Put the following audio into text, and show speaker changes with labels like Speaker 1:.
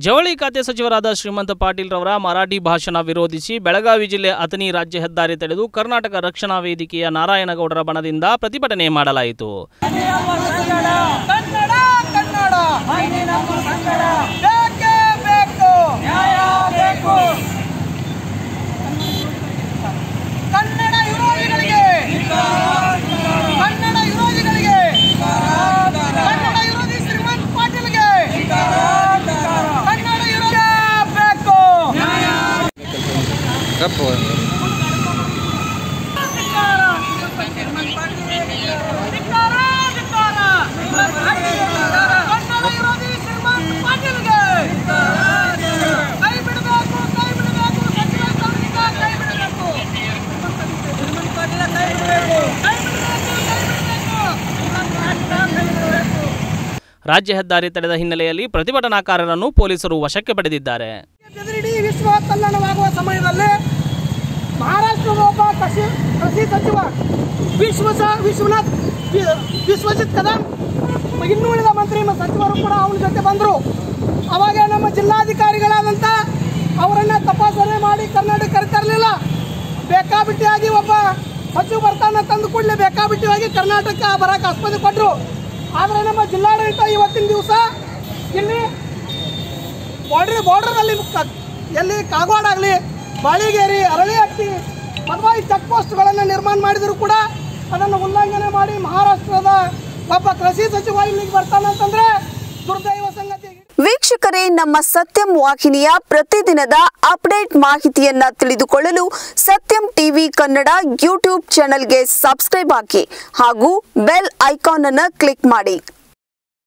Speaker 1: ಜವಳಿ ಖಾತೆ ಸಚಿವರಾದ ಶ್ರೀಮಂತ ಪಾಟೀಲ್ ರವರ ಮರಾಠಿ ಭಾಷಣ ವಿರೋಧಿಸಿ ಬೆಳಗಾವಿ ಜಿಲ್ಲೆ ಅಥಣಿ ರಾಜ್ಯ ಹೆದ್ದಾರಿ ತಡೆದು ಕರ್ನಾಟಕ ರಕ್ಷಣಾ ವೇದಿಕೆಯ ನಾರಾಯಣಗೌಡರ ಬಣದಿಂದ ಪ್ರತಿಭಟನೆ ಮಾಡಲಾಯಿತು
Speaker 2: ಕನ್ನಡ ಕನ್ನಡ ಕನ್ನಡ ಬೇಕೇ ಬೇಕು ನ್ಯಾಯ ಬೇಕು ಕನ್ನಡ ವಿರೋಧಿಗಳಿಗೆ ಕನ್ನಡ ವಿರೋಧಿಗಳಿಗೆ ಕನ್ನಡ ವಿರೋಧಿ ಶ್ರೀಮಂತ್ ಪಾಟೀಲ್ಗೆ ಕನ್ನಡ ವಿರೋಧ ಬೇಕು ಧಿಕ್ಕಾರ, ಧಿಕ್ಕಾರ. ಕನ್ನಡ ವಿರೋಧಿ ಶ್ರೀಮಂತ್ ಪಾಟೀಲ್ಗೆ ಕೈ ಬಿಡಬೇಕು ಕೈ ಬಿಡಬೇಕು ಸಚಿವ ಸ್ಥಾನದಿಂದ ಕೈ ಬಿಡಬೇಕು ಶ್ರೀಮಂತ್ ಪಾಟೀಲ ಕೈ ಬಿಡಬೇಕು ಕೈ ಬಿಡಬೇಕು ಕೈ ಬಿಡಬೇಕು
Speaker 1: ರಾಜ್ಯ ಹೆದ್ದಾರಿ ತಡೆದ ಹಿನ್ನೆಲೆಯಲ್ಲಿ ಪ್ರತಿಭಟನಾಕಾರರನ್ನು ಪೊಲೀಸರು ವಶಕ್ಕೆ ಪಡೆದಿದ್ದಾರೆ
Speaker 2: ಇಡೀ ವಿಶ್ವ ಕಲ್ಯಾಣವಾಗುವ ಸಮಯದಲ್ಲಿ ಮಹಾರಾಷ್ಟ್ರದ ಒಬ್ಬ ಕೃಷಿ ಕೃಷಿ ಸಚಿವ ವಿಶ್ವ ವಿಶ್ವನಾಥ್ ವಿ- ವಿಶ್ವಜಿತ್ ಕದಂ ಇನ್ನುಳಿದ ಮಂತ್ರಿ ಮತ್ತು ಸಚಿವರು ಕೂಡ ಅವನ ಜೊತೆ ಬಂದರು ಅವಾಗ ನಮ್ಮ ಜಿಲ್ಲಾಧಿಕಾರಿಗಳಾದಂಥ ಅವರನ್ನ ತಪಾಸಣೆ ಮಾಡಿ ಕರ್ನಾಟಕ ಕರೆತರಲಿಲ್ಲ ಬೇಕಾಬಿಟ್ಟಿಯಾಗಿ ಒಬ್ಬ ಸಚಿವ ಬರ್ತಾನ ತಂದು ಕೂಡಲೇ ಬೇಕಾಬಿಟ್ಟಿಯಾಗಿ ಕರ್ನಾಟಕ ಬರಕ್ಕೆ ಆಸ್ಪತ್ರೆ ಕೊಟ್ಟರು ಆದರೆ ನಮ್ಮ ಜಿಲ್ಲಾಡಳಿತ ಇವತ್ತಿನ ದಿವಸ ಇಲ್ಲಿ ಬಾರ್ಡರ್ ಬಾರ್ಡರ್ನಲ್ಲಿ ಎಲ್ಲಿ ಕಾಗವಾಡ ಆಗಲಿ ಬಾಳಿಗೇರಿ ಅರಳಿಹಟ್ಟಿ ಮಧುವಾಯಿ ಚೆಕ್ ಪೋಸ್ಟ್ಗಳನ್ನು ನಿರ್ಮಾಣ ಮಾಡಿದರೂ ಕೂಡ ಅದನ್ನು ಉಲ್ಲಂಘನೆ ಮಾಡಿ ಮಹಾರಾಷ್ಟ್ರದ ಒಬ್ಬ ಕೃಷಿ ಸಚಿವ ಇಲ್ಲಿಗೆ ಬರ್ತಾನಂತಂದ್ರೆ ದುರ್ದೈವ ಸಂಗತಿ
Speaker 3: ವೀಕ್ಷಕರೇ ನಮ್ಮ ಸತ್ಯಂ ವಾಹಿನಿಯ ಪ್ರತಿದಿನದ ಅಪ್ಡೇಟ್ ಮಾಹಿತಿಯನ್ನ ತಿಳಿದುಕೊಳ್ಳಲು ಸತ್ಯಂ ಟಿವಿ ಕನ್ನಡ ಯೂಟ್ಯೂಬ್ ಚಾನೆಲ್ಗೆ ಸಬ್ಸ್ಕ್ರೈಬ್ ಹಾಕಿ ಹಾಗೂ ಬೆಲ್ ಐಕಾನ್ ಅನ್ನು ಕ್ಲಿಕ್ ಮಾಡಿ